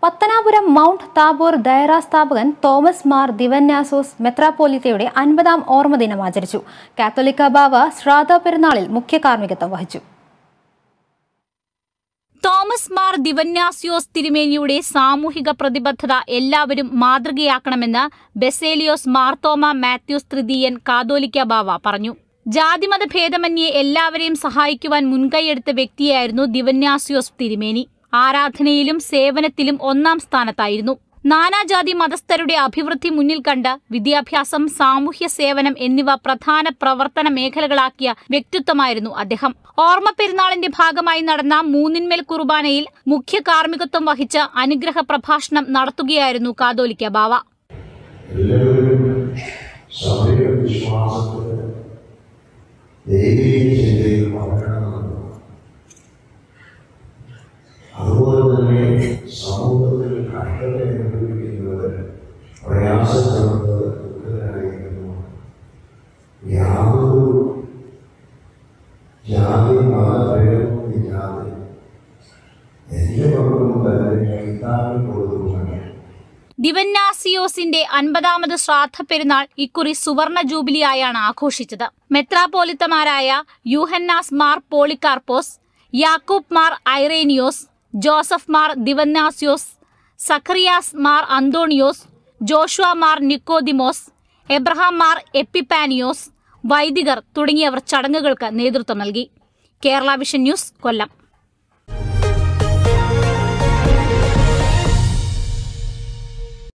Pathanapuram Mount Tabor ദയറ സ്ഥാപകൻ Thomas Mar ദിവന്യാസോസ് മെത്രാപ്പോലിത്തയുടെ അൻപതാം ഓർമ്മദിനം ആചരിച്ചു കാത്തോലിക്ക ബാവ ശ്രാദ്ധ പെരുന്നാളിൽ മുഖ്യ കാർമ്മികത്വം വഹിച്ചു തോമസ് മാർ ദിവന്യാസ്യോസ് തിരുമേനിയുടെ സാമൂഹിക പ്രതിബദ്ധത എല്ലാവരും മാതൃകയാക്കണമെന്ന് ബെസേലിയോസ് മാർത്തോമ മാത്യൂസ് തൃതീയൻ കാതോലിക്ക ബാവ പറഞ്ഞു ജാതിമത ഭേദമന്യേ എല്ലാവരെയും സഹായിക്കുവാൻ മുൻകൈയെടുത്ത വ്യക്തിയായിരുന്നു ദിവന്യാസ്യോസ് തിരുമേനി ആരാധനയിലും സേവനത്തിലും ഒന്നാം സ്ഥാനത്തായിരുന്നു നാനാജാതി മതസ്ഥരുടെ അഭിവൃദ്ധി മുന്നിൽ കണ്ട് വിദ്യാഭ്യാസം സാമൂഹ്യ സേവനം എന്നിവ പ്രധാന പ്രവർത്തന മേഖലകളാക്കിയ വ്യക്തിത്വമായിരുന്നു അദ്ദേഹം ഓർമ്മ പെരുന്നാളിന്റെ ഭാഗമായി നടന്ന മൂന്നിന്മേൽ കുർബാനയിൽ മുഖ്യ കാർമ്മികത്വം വഹിച്ച് അനുഗ്രഹ പ്രഭാഷണം നടത്തുകയായിരുന്നു കാതോലിക്ക ബാവ എല്ലാവരും സഭയുടെ വിശ്വാസത്തിന് ദൈവീയ ചിന്തയിൽ വളരണമെന്ന് അതുപോലെ തന്നെ സമൂഹത്തിൽ കഷ്ടത അനുഭവിക്കുന്നവർ പ്രയാസപ്പെടുന്നത് ദുഃഖിതരായിരിക്കുന്നു യാതൊരു ജാതി മതഭേദവും ഇല്ലാതെ എൻ്റെ പക്കലും തന്നെ കൈത്താങ്ങി കൊടുക്കുവാൻ ദിവന്നാസിയോസിന്റെ അൻപതാമത് ശ്രാദ്ധ പെരുന്നാൾ ഇക്കുറി സുവർണ ജൂബിലിയായാണ് ആഘോഷിച്ചത് മെത്രാപോലിത്തമാരായ യൂഹന്നാസ് മാർ പോളിക്കാർപ്പോസ് യാക്കൂബ് മാർ ഐറേനിയോസ് ജോസഫ് മാർ ദിവന്നാസിയോസ് സഖറിയാസ് മാർ അന്തോണിയോസ് ജോഷുവ മാർ നിക്കോദിമോസ് എബ്രഹാം മാർ എപ്പിപ്പാനിയോസ് വൈദികർ തുടങ്ങിയവർ ചടങ്ങുകൾക്ക് നേതൃത്വം നൽകി കേരള വിഷൻ ന്യൂസ് കൊല്ലം